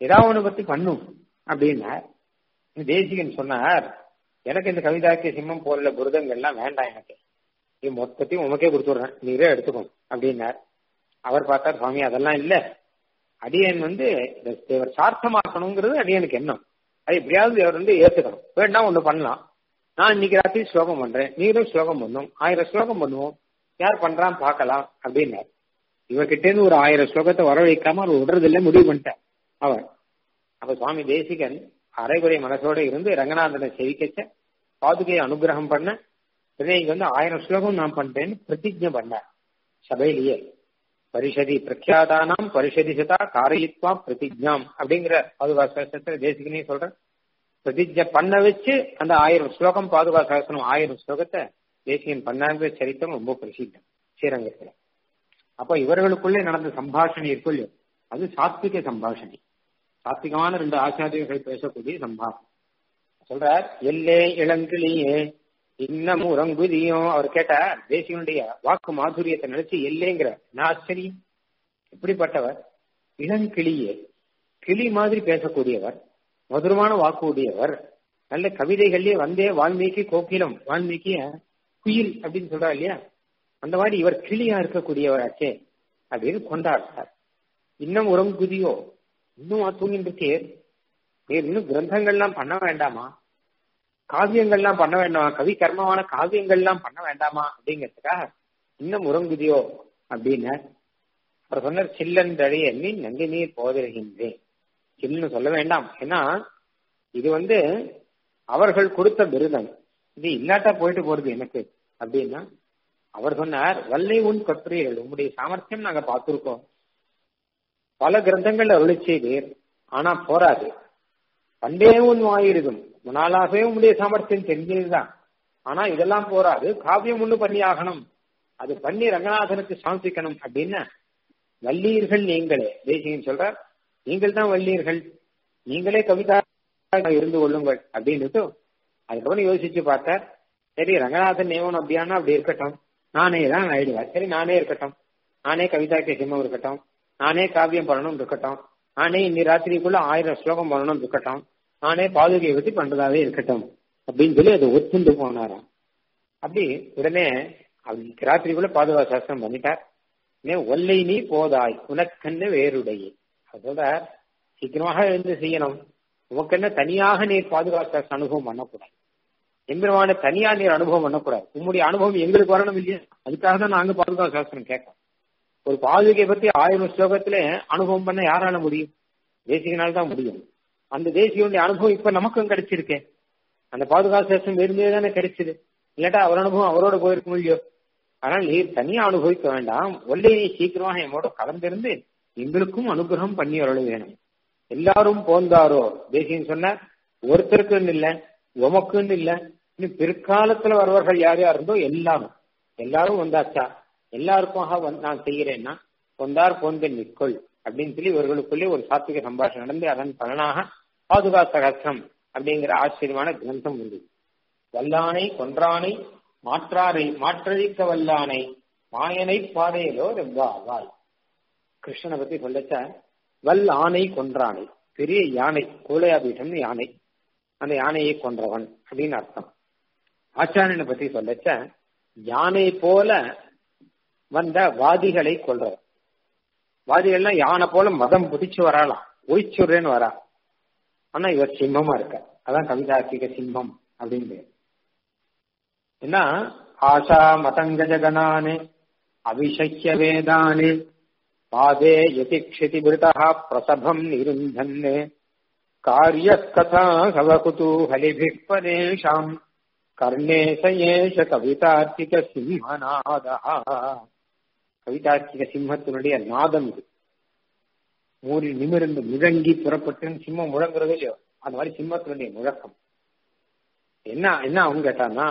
ஏதாவது ஒண்ணு பத்தி பண்ணும் அப்படின்னார் தேசிகன் சொன்னார் எனக்கு இந்த கவிதாக்கிய சிம்மம் போல புருதங்கள்லாம் வேண்டாம் எனக்கு இது மொத்தத்தையும் உமக்கே கொடுத்துடுறேன் நீரே எடுத்துக்கோ அப்படின்னார் அவர் பார்த்தார் சுவாமி அதெல்லாம் இல்ல அடியன் வந்து இவர் சார்த்தமாக்கணுங்கிறது அடியனுக்கு எண்ணம் அது எப்படியாவது அவர் வந்து ஏத்துக்கணும் வேணா ஒண்ணு பண்ணலாம் நான் இன்னைக்கு ராத்திரி ஸ்லோகம் பண்றேன் நீரும் ஸ்லோகம் பண்ணும் ஆயிரம் ஸ்லோகம் பண்ணுவோம் யார் பண்றான் பார்க்கலாம் அப்படின்னார் இவர்கிட்ட இருந்து ஒரு ஆயிரம் ஸ்லோகத்தை வரவழைக்காம அவர் விடுறதில்ல முடிவு பண்ணிட்டார் அவர் அப்ப சுவாமி தேசிகன் அரைகுறை மனசோட இருந்து ரங்கநாதனை செவிக்கச்ச பாதுகையை அனுகிரகம் பண்ண உடனே இங்க வந்து ஆயிரம் ஸ்லோகம் நான் பண்றேன்னு பிரதிஜை பண்ணார் சபையிலேயே பரிஷதி பிரக்யாதானாம் பரிஷதி சதா காரயித்வா பிரதிஜாம் அப்படிங்கிற பாதுகா சாஸ்திரத்துல தேசிகனே சொல்ற பிரதிஜை பண்ண வச்சு அந்த ஆயிரம் ஸ்லோகம் பாதுகா சாஸ்திரம் ஆயிரம் ஸ்லோகத்தை தேசிகன் பண்ணாங்கிற சரித்திரம் ரொம்ப பிரசித்தம் ஸ்ரீரங்கத்துல அப்ப இவர்களுக்குள்ளே நடந்த சம்பாஷணை இருக்குல்லையோ அது சாத்விக சம்பாஷணை சாத்விகமான ரெண்டு ஆச்சாரியர்கள் பேசக்கூடிய சம்பாஷணம் சொல்றார் எல்லே இளங்கிளியே இன்னமும் உறங்குதியும் அவர் கேட்டார் தேசியனுடைய வாக்கு மாதுரியத்தை நினைச்சு எல்லேங்கிற நான் ஆச்சரியம் எப்படிப்பட்டவர் இளங்கிளியே கிளி மாதிரி பேசக்கூடியவர் மதுரமான வாக்குடையவர் நல்ல கவிதைகள்லயே வந்தே வால்மீகி கோகிலம் வால்மீகிய குயில் அப்படின்னு சொல்றா இல்லையா அந்த மாதிரி இவர் கிளியா இருக்கக்கூடியவராச்சே அப்படின்னு கொண்டாடுறார் இன்னும் உறங்குதியோ இன்னும் தூங்கிட்டு இருக்கே இன்னும் கிரந்தங்கள்லாம் பண்ண வேண்டாமா காவியங்கள்லாம் பண்ண வேண்டாமா கவி கர்மமான காவியங்கள்லாம் பண்ண வேண்டாமா அப்படிங்கிறதுக்காக இன்னும் உறங்குதியோ அப்படின்னு அவர் சொன்னார் சில்லன்றழைய எண்ணி நங்கை நீர் போதிருகின்றேன் சில்லுன்னு சொல்ல வேண்டாம் ஏன்னா இது வந்து அவர்கள் கொடுத்த விருதம் இது இல்லாட்டா போயிட்டு போறது எனக்கு அப்படின்னா அவர் சொன்னார் வல்லை உன் கட்டுரைகள் உங்களுடைய சாமர்த்தியம் நாங்க பார்த்திருக்கோம் பல கிரந்தங்கள் அருளி செய்தீர் ஆனா போராது பண்டே உன் வாயிருதும் முன்னாலாகவே உங்களுடைய சாமர்த்தியம் தெரிஞ்சதுதான் ஆனா இதெல்லாம் போராது காவியம் ஒண்ணு பண்ணி ஆகணும் அது பண்ணி ரங்கநாதனுக்கு சமர்ப்பிக்கணும் அப்படின்னு வல்லீர்கள் நீங்களே தேசிகன் சொல்றார் நீங்கள் தான் வல்லீர்கள் நீங்களே கவிதா இருந்து கொள்ளுங்கள் அப்படின்னுட்டு அதுக்கப்புறம் யோசிச்சு பார்த்தார் சரி ரங்கநாதன் நியமனம் அப்படியானா அப்படி இருக்கட்டும் நானே தான் ஆயிடுவேன் சரி நானே இருக்கட்டும் நானே கவிதாக்கிய சிம்மம் இருக்கட்டும் நானே காவியம் பண்ணணும் இருக்கட்டும் நானே இன்னி ராத்திரிக்குள்ள ஆயிரம் ஸ்லோகம் பண்ணணும் இருக்கட்டும் நானே பாதுகையை பத்தி பண்றதாவே இருக்கட்டும் அப்படின்னு சொல்லி அதை ஒத்துண்டு போனாராம் அப்படி உடனே அவருக்கு ராத்திரிக்குள்ள பாதுகா சாஸ்திரம் பண்ணிட்டார் ஒல்லை நீ போதாய் உனக்கென்ன வேறுடைய அதோட சீக்கிரமாக எழுந்து செய்யணும் உமக்கென்ன தனியாக நீர் பாதுகா சாஸ்திரம் அனுபவம் பண்ணக்கூடாது எம்பெருமான தனியா நீர் அனுபவம் பண்ணக்கூடாது உங்களுடைய அனுபவம் எங்களுக்கு வரணும் இல்லையா அதுக்காக தான் நாங்க பாதுகா சாஸ்திரம் கேட்கோம் ஒரு பாதுகை பத்தி ஆயிரம் ஸ்லோகத்துல அனுபவம் பண்ண யாரால முடியும் தேசிகனால் தான் முடியும் அந்த தேசியனுடைய அனுபவம் இப்ப நமக்கும் கிடைச்சிருக்கே அந்த பாதுகாப்பு சாஸ்திரம் இருந்தே தானே கிடைச்சது இல்லாட்டா அவர் அனுபவம் அவரோட போயிருக்கும் இல்லையோ ஆனால் நீர் தனியா அனுபவிக்க வேண்டாம் ஒல்லை நீ சீக்கிரமாக என்னோட கலந்திருந்து எங்களுக்கும் அனுகிரகம் பண்ணி அருள வேணும் எல்லாரும் போந்தாரோ தேசியம் சொன்ன ஒருத்தருக்குன்னு இல்ல உமக்குன்னு இல்ல இன்னும் பிற்காலத்துல வருவர்கள் யார் யார் இருந்தோ எல்லாரும் எல்லாரும் வந்தாச்சா எல்லாருக்கும் நான் செய்கிறேன்னா பொந்தார் போந்தன் நிற்கொள் அப்படின்னு சொல்லி இவர்களுக்குள்ளே ஒரு சாத்விக சம்பாஷணம் நடந்து அதன் பலனாக பாதுகா சகசிரம் அப்படிங்கிற ஆச்சரியமான கிரந்தம் உண்டு வல்லானை கொன்றானை மாற்றாரை மாற்றழிக்க வல்லானை மாயனை பாதையிலோ ரெவ்வாவாய் கிருஷ்ணனை பத்தி சொல்லச்ச வல் ஆனை கொன்றானை பெரிய யானை கோலையாபீட்டம்னு யானை அந்த யானையை கொன்றவன் அப்படின்னு அர்த்தம் ஆச்சாரியனை பத்தி சொல்லச்ச யானை போல வந்த வாதிகளை கொள்றவர் வாதிகள்லாம் யானை போல மதம் பிடிச்சு வராலாம் ஒய்ச்சுடுறேன்னு வரா ஆனா இவர் சிம்மமா இருக்க அதான் கவிதார்த்திக சிம்மம் அப்படின்னு ஏன்னா ஆஷா மதங்கஜகனானே அபிஷக்கிய வேதானே பாதே யதிக்ஷிதி விருதா பிரசபம் நிருந்தன்னே காரிய கதா கவகுதூஹலிபிக் பரேஷாம் கர்ணே சயேஷ கவிதார்த்திக சிம்மநாதா கவிதார்த்திக சிம்மத்தினுடைய நாதம் இது மூறி நிமிர்ந்து முழங்கி புறப்பட்டு சிம்மம் முழங்குறது இல்லையோ அந்த மாதிரி சிம்மத்தினுடைய முழக்கம் என்ன என்ன அவங்க கேட்டான்னா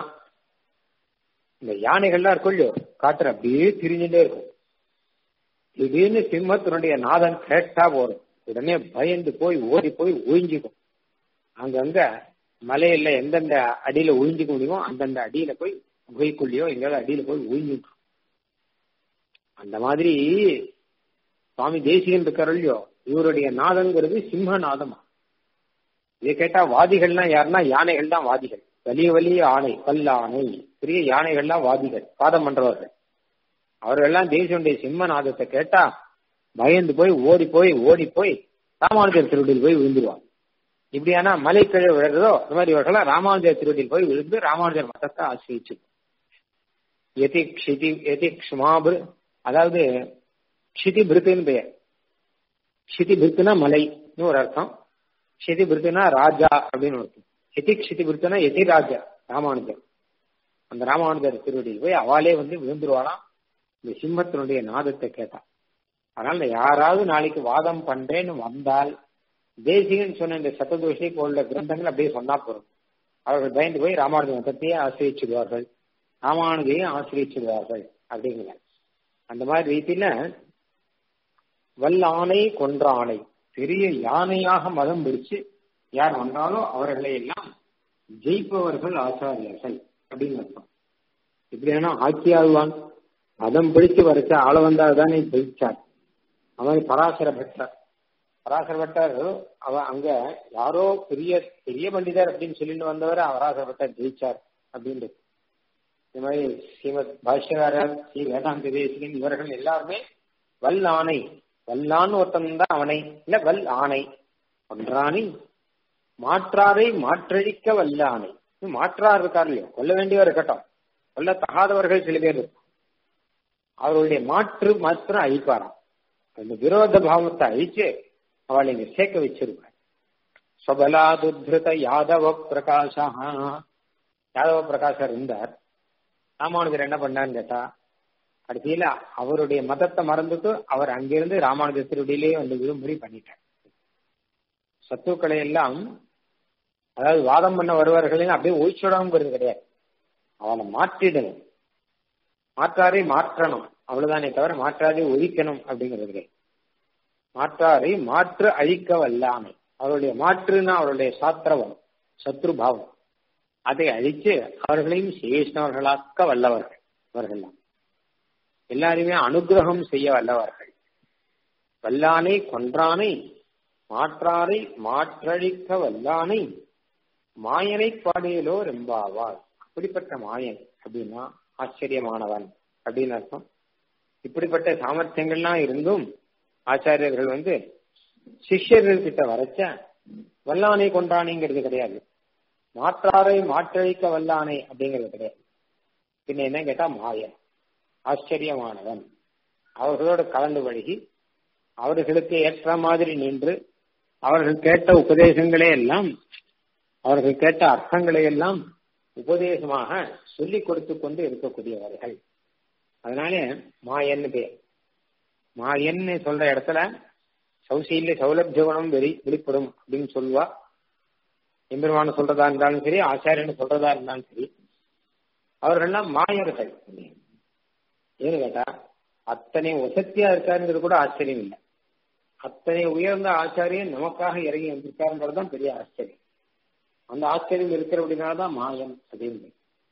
இந்த யானைகள்லாம் இருக்கும் இல்லையோ காட்டுற அப்படியே திரிஞ்சுட்டே இருக்கும் திடீர்னு சிம்மத்தினுடைய நாதம் கேட்டா போறோம் உடனே பயந்து போய் ஓடி போய் ஒழிஞ்சுக்கும் அங்கங்க மலையில எந்தெந்த அடியில ஒழிஞ்சுக்க முடியுமோ அந்தந்த அடியில போய் குகைக்குள்ளேயோ எங்கேயாவது அடியில போய் ஒழிஞ்சுக்கும் அந்த மாதிரி சுவாமி தேசிகன் இருக்காரு இல்லையோ இவருடைய நாதங்கிறது சிம்ம நாதமா இதை கேட்டா வாதிகள்லாம் யாருன்னா யானைகள் தான் வாதிகள் வலிய வலிய ஆணை பல்லாணை பெரிய யானைகள்லாம் வாதிகள் வாதம் பண்றவர்கள் அவர்கள்லாம் தேசியனுடைய சிம்ம நாதத்தை கேட்டா பயந்து போய் ஓடி போய் ஓடி போய் ராமானுஜர் திருவடியில் போய் விழுந்துருவாங்க இப்படியானா மலை கீழே விழுறதோ அந்த மாதிரி இவர்களாம் ராமானுஜர் திருவடியில் போய் விழுந்து ராமானுஜர் மதத்தை ஆசிரிச்சு எதி க்ஷிதி எதி க்ஷ்மாபு அதாவது க்ஷிதி பிருத்துன்னு பெயர் க்ஷிதி பிருத்துனா மலைன்னு ஒரு அர்த்தம் க்ஷிதி பிருத்துனா ராஜா அப்படின்னு ஒரு அர்த்தம் எதி க்ஷிதி பிருத்துனா எதி ராஜா ராமானுஜர் அந்த ராமானுஜர் திருவடியில் போய் அவளே வந்து விழுந்துருவாளாம் இந்த சிம்மத்தினுடைய நாதத்தை கேட்டா அதனால யாராவது நாளைக்கு வாதம் பண்றேன்னு வந்தால் தேசிகன் சொன்ன இந்த சத்ததோஷை போன்ற கிரந்தங்கள் அப்படியே சொன்னா போறோம் அவர்கள் பயந்து போய் ராமானுஜ மதத்தையே ஆசிரியிச்சிடுவார்கள் ராமானுஜையும் ஆசிரியிச்சிடுவார்கள் அப்படிங்கிற அந்த மாதிரி ரீதியில வல்லானை கொன்ற ஆணை பெரிய யானையாக மதம் பிடிச்சு யார் வந்தாலும் அவர்களை எல்லாம் ஜெயிப்பவர்கள் ஆச்சாரியர்கள் அப்படின்னு அர்த்தம் இப்படியான ஆக்கியாழ்வான் மதம் பிடிச்சு வரைச்ச ஆள வந்தால் தானே ஜெயிச்சார் அவன் பராசர பட்டர் பராசர பட்டர் அவ அங்க யாரோ பெரிய பெரிய பண்டிதர் அப்படின்னு சொல்லிட்டு வந்தவர் பராசர பட்டர் ஜெயிச்சார் அப்படின்றது இந்த மாதிரி ஸ்ரீமத் பாஷ்யகாரர் ஸ்ரீ வேதாந்த தேசிகன் இவர்கள் எல்லாருமே வல் ஆணை வல்லான்னு ஒருத்தன் தான் அவனை இல்ல வல் ஆணை ஒன்றானை மாற்றாரை மாற்றழிக்க வல்ல ஆணை மாற்றார் இருக்கார் இல்லையோ கொல்ல வேண்டியவர் இருக்கட்டும் கொல்ல தகாதவர்கள் சில பேர் இருக்கும் அவர்களுடைய மாற்று மாத்திரம் அழிப்பாராம் அந்த விரோத பாவத்தை அழிச்சு அவளை இங்க சேர்க்க வச்சிருப்பார் சொபலாதுத்ருத யாதவ பிரகாஷா யாதவ பிரகாஷர் இருந்தார் ராமானுஜர் என்ன பண்ணான்னு கேட்டா கடைசியில அவருடைய மதத்தை மறந்துட்டு அவர் அங்கிருந்து ராமானுஜர் திருடியிலேயே வந்து விரும்பும்படி பண்ணிட்டார் சத்துக்களை எல்லாம் அதாவது வாதம் பண்ண வருவார்களையும் அப்படியே ஒழிச்சுடாமங்கிறது கிடையாது அவனை மாற்றிடணும் மாற்றாரை மாற்றணும் அவ்வளவுதானே தவிர மாற்றாரை ஒழிக்கணும் அப்படிங்கிறது கிடையாது மாற்றாரை மாற்று அழிக்க வல்லாமை அவருடைய மாற்றுனா அவருடைய சாத்திரவம் சத்ருபாவம் அதை அழித்து அவர்களையும் சேஷ்ணவர்களாக்க வல்லவர்கள் அவர்கள்லாம் எல்லாருமே அனுகிரகம் செய்ய வல்லவர்கள் வல்லானை கொன்றானை மாற்றாரை மாற்றழிக்க வல்லானை மாயனை பாடியலோ ரெம்பாவார் அப்படிப்பட்ட மாயன் அப்படின்னா ஆச்சரியமானவன் அப்படின்னு அர்த்தம் இப்படிப்பட்ட சாமர்த்தியங்கள்லாம் இருந்தும் ஆச்சாரியர்கள் வந்து சிஷ்யர்கள் கிட்ட வரைச்ச வல்லானை கொண்டானைங்கிறது கிடையாது மாற்றாரை மாற்றழிக்க வல்லானை அப்படிங்கிறது கிடையாது பின்ன என்ன கேட்டா மாயன் ஆச்சரியமானவன் அவர்களோடு கலந்து பழகி அவர்களுக்கு ஏற்ற மாதிரி நின்று அவர்கள் கேட்ட உபதேசங்களே எல்லாம் அவர்கள் கேட்ட அர்த்தங்களை எல்லாம் உபதேசமாக சொல்லிக் கொடுத்து கொண்டு இருக்கக்கூடியவர்கள் அதனால மாயன்னு பேர் மாயன்னு சொல்ற இடத்துல சௌசீல்ய சௌலபிய குணம் வெளி வெளிப்படும் அப்படின்னு சொல்லுவா எம்பெருமான சொல்றதா இருந்தாலும் சரி ஆச்சாரியன்னு சொல்றதா இருந்தாலும் சரி அவர்கள்லாம் மாயர்கள் ஏன்னு கேட்டா அத்தனை வசத்தியா இருக்காருங்கிறது கூட ஆச்சரியம் இல்லை அத்தனை உயர்ந்த ஆச்சாரியன் நமக்காக இறங்கி வந்திருக்காருன்றதுதான் பெரிய ஆச்சரியம் அந்த ஆச்சரியம் இருக்கிறபடினால்தான் மாயம் அப்படின்னு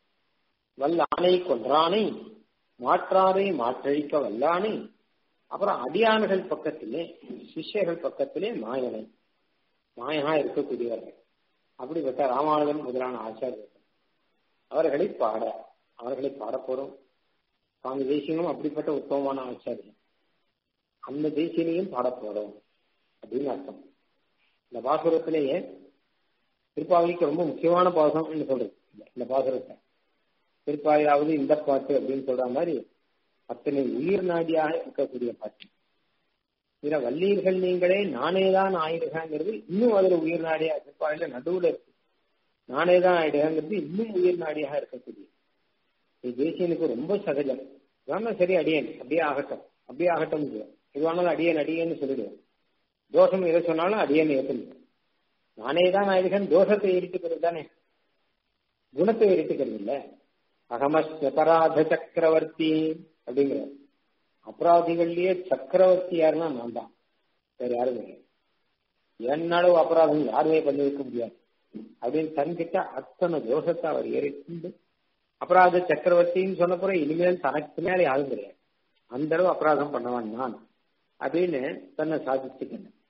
வல்ல ஆணை கொன்றானை மாற்றாரை மாற்றழிக்க வல்லானை அப்புறம் அடியான்கள் பக்கத்திலே சிஷ்யர்கள் பக்கத்திலே மாயனை மாயனா இருக்கக்கூடியவர்கள் அப்படிப்பட்ட ராமானுஜன் முதலான ஆச்சாரியர்கள் அவர்களை பாட அவர்களை பாட போறோம் சுவாமி தேசியனும் அப்படிப்பட்ட உத்தமமான ஆச்சாரியன் அந்த தேசியனையும் பாட போறோம் அப்படின்னு அர்த்தம் இந்த பாசுரத்திலேயே திருப்பாவைக்கு ரொம்ப முக்கியமான பாசம்னு சொல்றது இந்த பாசுரத்தை திருப்பாயாவது இந்த பாட்டு அப்படின்னு சொல்ற மாதிரி அத்தனை உயிர் நாடியாக இருக்கக்கூடிய பாட்டு இதுல வல்லீர்கள் நீங்களே நானேதான் ஆயிடுகாங்கிறது இன்னும் அதுல உயிர் நாடியா திருப்பாயில நடுவுல இருக்கு நானேதான் ஆயிடுகாங்கிறது இன்னும் உயிர் நாடியாக இருக்கக்கூடிய இது தேசியனுக்கு ரொம்ப சகஜம் வேணா சரி அடியன் அப்படியே ஆகட்டும் அப்படியே ஆகட்டும் இதுவானாலும் அடியன் அடியன்னு சொல்லிடுவேன் தோஷம் எதை சொன்னாலும் அடியன் ஏற்றுங்க நானே தான் ஆயிடுகன் தோஷத்தை எரிட்டுக்கிறது தானே குணத்தை எரிட்டுக்கிறது இல்ல அகமஸ்வபராத சக்கரவர்த்தி அப்படிங்கிற அபராதிகள்லயே சக்கரவர்த்தி யாருன்னா நான் தான் வேற யாரும் கிடையாது என்னளவு அபராதம் யாருமே பண்ணி வைக்க முடியாது அப்படின்னு தன்கிட்ட அத்தனை தோஷத்தை அவர் ஏறிட்டு அபராத சக்கரவர்த்தின்னு சொன்னப்புறம் இனிமேல் தனக்கு மேலே யாரும் கிடையாது அந்த அளவு அபராதம் பண்ணவன் நான் அப்படின்னு தன்னை சாதிச்சுக்கணும்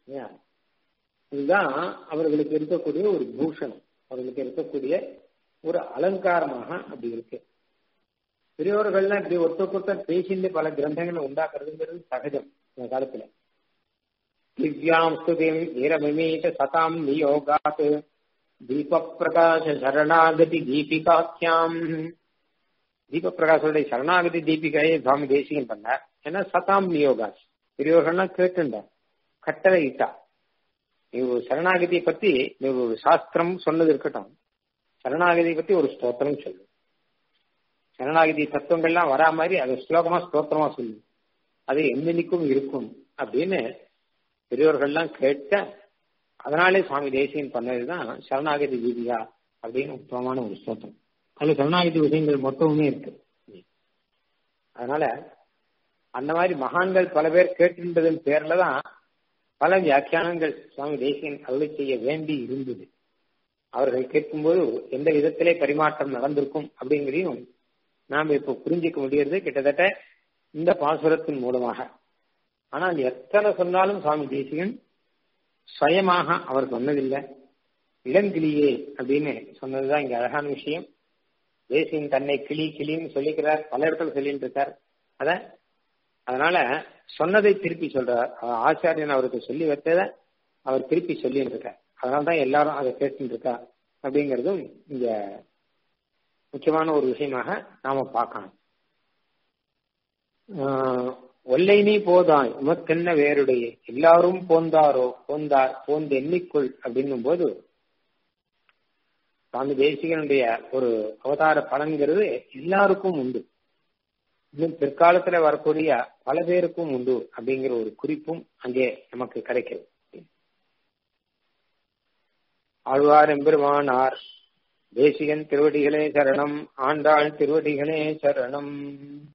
ஏன்? இதுதான் அவர்களுக்கு இருக்கக்கூடிய ஒரு பூஷணம் அவர்களுக்கு இருக்கக்கூடிய ஒரு அலங்காரமாக அப்படி இருக்கு பெரியவர்கள்லாம் இப்படி ஒருத்தொருத்தர் பேசிட்டு பல கிரந்தங்களை உண்டாக்குறதுங்கிறது சகஜம் இந்த காலத்துல திவ்யாம் ஸ்துதிம் வீரமிமீத சதாம் நியோகாத் தீப பிரகாச சரணாகதி தீபிகாக்கியாம் தீப பிரகாசோடைய சரணாகதி தீபிகையை சுவாமி தேசிகன் பண்ணார் ஏன்னா சதாம் நியோகாஸ் பெரியவர்கள்லாம் கேட்டுண்டார் கட்டளை இட்டா நீ ஒரு சரணாகதியை பத்தி நீ ஒரு சாஸ்திரம் சொன்னது இருக்கட்டும் சரணாகதியை பத்தி ஒரு ஸ்தோத்திரம் சொல்லு சரணாகதி தத்துவங்கள்லாம் வரா மாதிரி அது ஸ்லோகமா ஸ்தோத்திரமா சொல்லு அது எந்தென்னைக்கும் இருக்கும் அப்படின்னு பெரியவர்கள்லாம் கேட்க அதனாலே சுவாமி தேசியன் பண்ணதுதான் சரணாகதி தீபிகா அப்படின்னு உத்தமமான ஒரு ஸ்தோத்திரம் அதுல சரணாகதி விஷயங்கள் மொத்தமுமே இருக்கு அதனால அந்த மாதிரி மகான்கள் பல பேர் கேட்டிருந்ததன் பேர்ல தான் பல வியாக்கியானங்கள் சுவாமி தேசியன் அருளை செய்ய வேண்டி இருந்தது அவர்கள் கேட்கும்போது எந்த விதத்திலே பரிமாற்றம் நடந்திருக்கும் அப்படிங்கிறதையும் நாம் இப்ப புரிஞ்சுக்க முடியறது கிட்டத்தட்ட இந்த பாசுரத்தின் மூலமாக ஆனால் எத்தனை சொன்னாலும் சுவாமி தேசிகன் சுயமாக அவர் சொன்னதில்லை இளங்கிளியே அப்படின்னு சொன்னதுதான் இங்க அழகான விஷயம் தேசியன் தன்னை கிளி கிளின்னு சொல்லிக்கிறார் பல இடத்துல சொல்லிட்டு இருக்கார் அத அதனால சொன்னதை திருப்பி சொல்றார் ஆச்சாரியன் அவருக்கு சொல்லி வச்சதை அவர் திருப்பி சொல்லிட்டு இருக்கார் அதனால்தான் எல்லாரும் அதை கேட்டு இருக்கா அப்படிங்கறதும் இங்க முக்கியமான ஒரு விஷயமாக நாம பார்க்கணும் ஒல்லை நீ போதாய் உமக்கென்ன வேறுடைய எல்லாரும் போந்தாரோ போந்தார் போந்து எண்ணிக்கொள் அப்படின்னும் போது சுவாமி தேசிகனுடைய ஒரு அவதார பலன்கிறது எல்லாருக்கும் உண்டு இன்னும் பிற்காலத்துல வரக்கூடிய பல பேருக்கும் உண்டு அப்படிங்கிற ஒரு குறிப்பும் அங்கே நமக்கு கிடைக்கிறது ஆழ்வார் எம்பெருமானார் தேசிகன் திருவடிகளே சரணம் ஆண்டாள் திருவடிகளே சரணம்